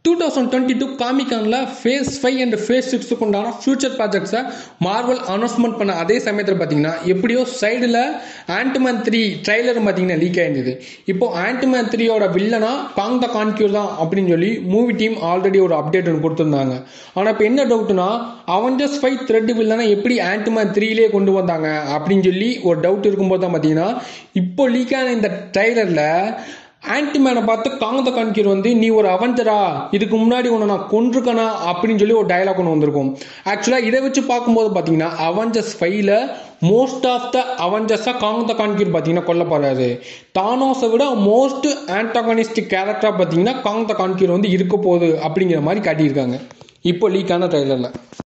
two thousand twenty two காமிகானில் phase five and phase சிக்ஸுக்கு உண்டான ஃபியூச்சர் ப்ராஜெக்ட்ஸை மார்வல் அனௌன்ஸ்மெண்ட் பண்ண அதே சமயத்தில் பார்த்தீங்கன்னா எப்படியோ சைடில் ஆண்ட்மேன் த்ரீ ட்ரைலர் பார்த்தீங்கன்னா லீக் ஆயிருந்தது இப்போ ஆண்ட்மேன் த்ரீயோட வில்லனா காங் த கான்கியூர் தான் அப்படின்னு சொல்லி மூவி டீம் ஆல்ரெடி ஒரு அப்டேட் ஒன்று கொடுத்துருந்தாங்க ஆனால் இப்போ என்ன டவுட்னா அவஞ்சர்ஸ் ஃபைவ் த்ரெட் வில்லனா எப்படி ஆண்ட்மேன் த்ரீலேயே கொண்டு வந்தாங்க அப்படின்னு சொல்லி ஒரு டவுட் இருக்கும்போது தான் பார்த்தீங்கன்னா இப்போ லீக் ஆன இந்த ட்ரைலரில் ஆன்டிமேனை பார்த்து காங்கத கான்கீர் வந்து நீ ஒரு அவஞ்சரா இதுக்கு முன்னாடி உன்னை நான் கொன்றுக்கனா அப்படின்னு சொல்லி ஒரு டயலாக் ஒன்று வந்திருக்கும் ஆக்சுவலாக இதை வச்சு பார்க்கும்போது பார்த்தீங்கன்னா அவஞ்சர்ஸ் ஃபைவ்ல மோஸ்ட் ஆஃப் த அவஞ்சர்ஸாக காங்கத கான்கீர் பார்த்தீங்கன்னா கொல்லப்படுறாரு தானோஸை விட மோஸ்ட் ஆன்டகனிஸ்டிக் கேரக்டராக பார்த்தீங்கன்னா காங்கத கான்கீர் வந்து இருக்க போகுது அப்படிங்கிற மாதிரி காட்டியிருக்காங்க இப்போ லீக்கான ட்ரைலரில்